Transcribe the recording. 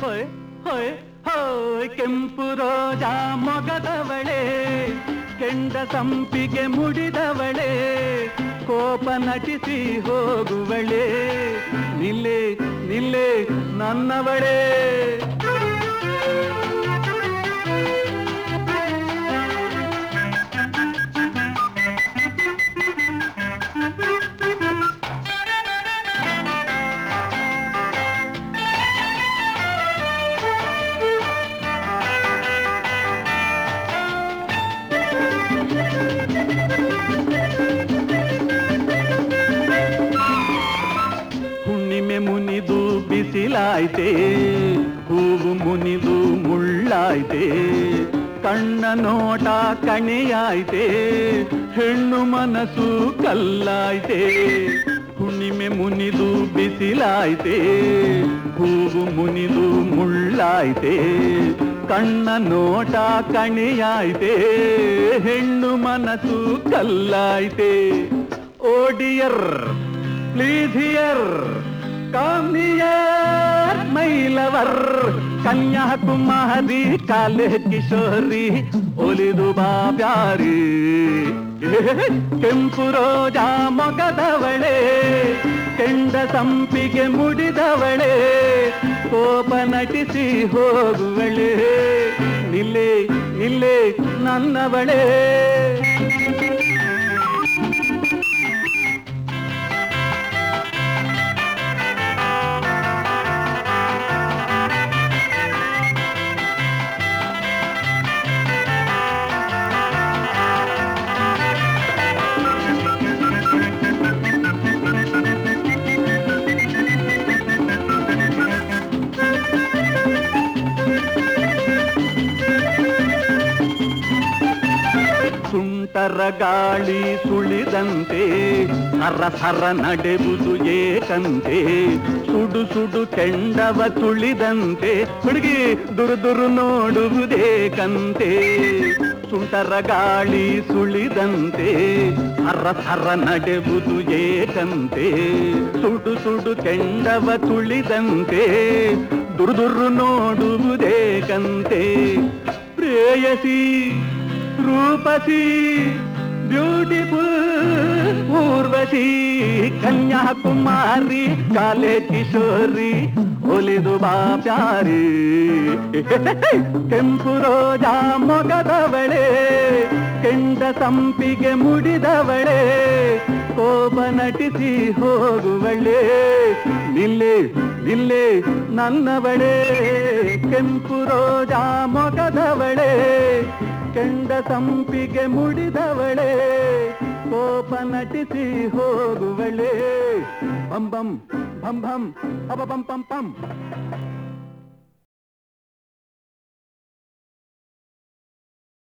ಹೊಯ್ ಹೊಯ್ ಹೋಯ್ ಕೆಂಪು ರೋಜಾ ಮೊಗದವಳೆ ಕೆಂಡ ಸಂಪಿಗೆ ಮುಡಿದವಳೆ ಕೋಪ ನಟಿಸಿ ಹೋಗುವಳೆ ನಿಲ್ಲೆ ನಿಲ್ಲೆ ನನ್ನವಳೇ ಹುಣ್ಣಿಮೆ ಮುನಿದು ಬಿಸಿಲಾಯ್ತೆ ಹೂವು ಮುನಿದು ಮುಳ್ಳಾಯ್ತೆ ಕಣ್ಣ ನೋಟ ಕಣೆಯಾಯ್ತೆ ಹೆಣ್ಣು ಮನಸ್ಸು ಕಲ್ಲಾಯ್ತೆ ಹುಣ್ಣಿಮೆ ಮುನಿದು ಬಿಸಿಲಾಯ್ತೆ ಹೂವು ಮುನಿದು ಮುಳ್ಳಾಯ್ತೆ ಕಣ್ಣ ನೋಟ ಕಣೆಯಾಯ್ತೆ ಹೆಣ್ಣು ಮನಸ್ಸು ಕಲ್ಲಾಯ್ತೆ oh dear please here come here my lover Kanyakumari ಕಾಲೆ ಕಿಶೋರಿ ಒಲಿದು ಬಾ ಪ್ಯಾರಿ ಕೆಂಪು ರೋಜಾ ಮೊಗದವಳೆ ಕೆಂಡ ಸಂಪಿಗೆ ಮುಡಿದವಳೆ ಕೋಪ ನಟಿಸಿ ಹೋಗುವಳೆ ನಿಲ್ಲೆ ನಿಲ್ಲೆ ನನ್ನವಳೇ ಸುಂಟರ ಗಾಳಿ ಸುಳಿದಂತೆ ಸರಸರ ನಡೆಬುದು ಏಕಂತೆ ಸುಡು ಸುಡು ಕೆಂಡವ ತುಳಿದಂತೆ ಹುಡುಗಿ ದುರು ದುರು ನೋಡುವುದೇಕಂತೆ ಸುಂಟರ ಗಾಳಿ ಸುಳಿದಂತೆ ಸರಸರ ನಡೆಬುದು ಏಕಂತೆ ಸುಡು ಸುಡು ಕೆಂಡವ ತುಳಿದಂತೆ ದುರು ದುರು ನೋಡುವುದೇಕಂತೆ ಪ್ರೇಯಸಿ ರೂಪಸಿ ಬ್ಯೂಟಿಫುಲ್ ಊರ್ವಶಿ ಕನ್ಯಾಕುಮಾರಿ ಕಾಲೆ ಕಿಶೋರಿ ಒಲಿದು ಬಾ ಪ್ಯಾರಿ ಕೆಂಪು ರೋಜಾ ಮೊಗದವಳೆ ಕೆಂಡ ಸಂಪಿಗೆ ಮುಡಿದವಳೆ ಕೋಪ ನಟಿಸಿ ಹೋಗುವಳೆ ನಿಲ್ಲೆ ನಿಲ್ಲೆ ನನ್ನವಳೆ ಕೆಂಪು ರೋಜಾ ಮೊಗದವಳೆ ಕೆಂಡ ಸಂಪಿಗೆ ಮುಡಿದವಳೆ ಕೋಪ ನಟಿಸಿ ಹೋಗುವಳೆ ಬಂ ಬಂ ಭಂ ಭಂ ಅಬ ಬಂ ಪಂ ಪಂ